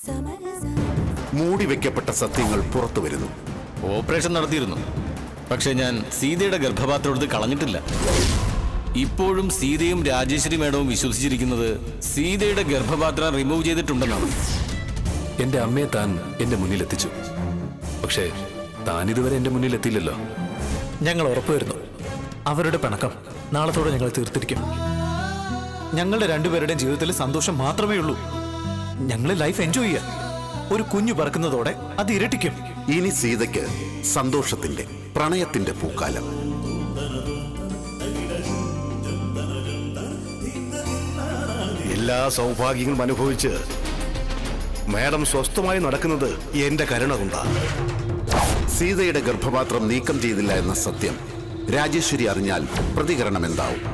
മൂടി വെക്കപ്പെട്ട സത്യങ്ങൾ പുറത്തു വരുന്നു ഓപ്പറേഷൻ നടത്തിയിരുന്നു പക്ഷെ ഞാൻ സീതയുടെ ഗർഭപാത്രം എടുത്ത് കളഞ്ഞിട്ടില്ല ഇപ്പോഴും സീതയും രാജേശ്വരി മേഡവും വിശ്വസിച്ചിരിക്കുന്നത് സീതയുടെ ഗർഭപാത്രം റിമൂവ് ചെയ്തിട്ടുണ്ടെന്നാണ് എന്റെ അമ്മയെ താൻ എന്റെ മുന്നിൽ എത്തിച്ചു പക്ഷേ താൻ ഇതുവരെ എന്റെ മുന്നിൽ എത്തിയില്ലല്ലോ ഞങ്ങൾ ഉറപ്പുവരുന്നു അവരുടെ പിണക്കം നാളത്തോടെ ഞങ്ങൾ തീർത്തിരിക്കും ഞങ്ങളുടെ രണ്ടുപേരുടെയും ജീവിതത്തിൽ സന്തോഷം മാത്രമേ ഉള്ളൂ ഞങ്ങൾ ലൈഫ് എൻജോയ് ചെയ്യാം ഒരു കുഞ്ഞു പറക്കുന്നതോടെ അത് ഇരട്ടിക്കും ഇനി സീതയ്ക്ക് സന്തോഷത്തിന്റെ പ്രണയത്തിന്റെ പൂക്കാലം എല്ലാ സൗഭാഗ്യങ്ങളും അനുഭവിച്ച് മാഡം സ്വസ്ഥമായി നടക്കുന്നത് എന്റെ കരുണ കൊണ്ടാണ് സീതയുടെ ഗർഭപാത്രം നീക്കം ചെയ്തില്ല എന്ന സത്യം രാജേശ്വരി അറിഞ്ഞാൽ പ്രതികരണം എന്താവും